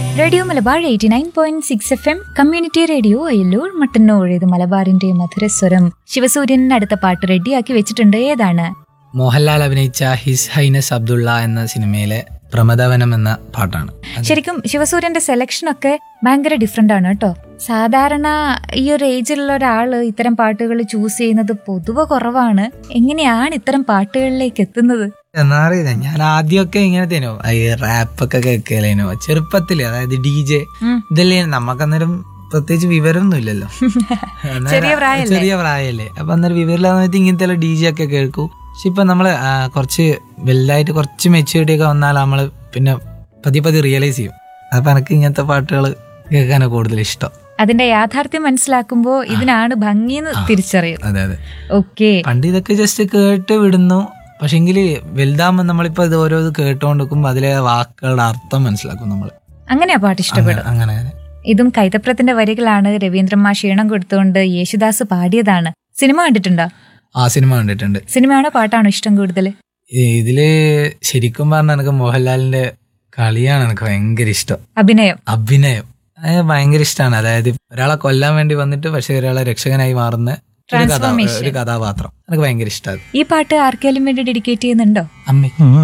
Radio Malabar eighty nine point six F M community radio Ayyalloor Mattannur ഇത് മലബാറിന്റെ മധുരസ്വരം ശിവസൂര്യൻ അടുത്ത പാട്ട് റെഡിയാക്കി വെച്ചിട്ടുണ്ട് ഏതാണ് മോഹൻലാൽ അഭിനയിച്ച ഹിസ് ഹൈനസ് അബ്ദുള്ള എന്ന സിനിമയിലെ പ്രമദവനം എന്ന പാട്ടാണ് അത് ശരിക്കും ശിവസൂര്യന്റെ സെലക്ഷൻ ഒക്കെ ഭയങ്കര ഡിഫറെന്റ് ആണ് കേട്ടോ സാധാരണ ഈ ഒരു ഏജിലുള്ള ഒരാള് ഇത്തരം പാട്ടുകൾ ചൂസ് ചെയ്യുന്നത് പൊതുവെ കുറവാണ് എങ്ങനെയാണ് ഇത്തരം പാട്ടുകളിലേക്ക് എത്തുന്നത് എന്നറിയില്ല ഞാൻ ആദ്യമൊക്കെ ഇങ്ങനെ തന്നെയോ ഈ റാപ്പൊക്കെ കേൾക്കലേനോ ചെറുപ്പത്തില് അതായത് ഡി ജെ ഉം. ഇതല്ലേ നമുക്കന്നേരം പ്രത്യേകിച്ച് വിവരമൊന്നും ഇല്ലല്ലോ അന്നേരം ചെറിയ പ്രായമല്ലേ? ചെറിയ പ്രായമല്ലേ അപ്പൊ അന്നേരം വിവരമില്ലാതെ സമയത്ത് ഇങ്ങനത്തെ ഡി ജെ ഒക്കെ കേൾക്കൂ പക്ഷെ ഇപ്പൊ നമ്മള് ആ, കുറച്ച് വലുതായിട്ട് കുറച്ച് മെച്യൂരിറ്റി ഒക്കെ വന്നാൽ നമ്മള് പിന്നെ പതിയെ പതിയെ റിയലൈസ് ചെയ്യും അപ്പൊ എനിക്ക് ഇങ്ങനത്തെ പാട്ടുകൾ കേൾക്കാനാണ് കൂടുതൽ ഇഷ്ടം അതിന്റെ യാഥാർത്ഥ്യം മനസ്സിലാക്കുമ്പോൾ ഇതിനാണ് ഭംഗിന്ന് തിരിച്ചറിയും അതെ അതെ ഓക്കെ പണ്ട് ഇതൊക്കെ ജസ്റ്റ് കേട്ട് വിടുന്നു പക്ഷെങ്കിൽ വലുതാകുമ്പോൾ നമ്മളിപ്പോ ഇത് ഓരോ ഇത് കേട്ടോണ്ടിരിക്കുമ്പോൾ അതിലെ വാക്കുകളുടെ അർത്ഥം മനസ്സിലാക്കും നമ്മൾ അങ്ങനെ ആ പാട്ട് ഇഷ്ടപ്പെടും അങ്ങനെ അങ്ങനെ ഇതും കൈതപ്രത്തിന്റെ വരികളാണ് രവീന്ദ്രമ്മ ക്ഷീണം കൊടുത്തുകൊണ്ട് യേശുദാസ് പാടിയതാണ് സിനിമ കണ്ടിട്ടുണ്ടോ ആ സിനിമ കണ്ടിട്ടുണ്ട് സിനിമയാണോ പാട്ടാണോ ഇഷ്ടം കൂടുതൽ ഈ- ഇതില് ശരിക്കും പറഞ്ഞാൽ എനിക്ക് മോഹൻലാലിന്റെ കളിയാണ് എനിക്ക് ഭയങ്കര ഇഷ്ടം അഭിനയം അഭിനയം അത് ഭയങ്കര ഇഷ്ടമാണ് അതായത് ഒരാളെ കൊല്ലാൻ വേണ്ടി വന്നിട്ട് പക്ഷെ ഒരാളെ രക്ഷകനായി മാറുന്ന ഒരു കഥാ Transformation. ഒരു കഥാപാത്രം എനിക്ക് ഭയങ്കര ഇഷ്ടമാണ് ഈ പാട്ട് ആർക്കെങ്കിലും വേണ്ടി ഡെഡിക്കേറ്റ് ചെയ്യുന്നുണ്ടോ അമ്മ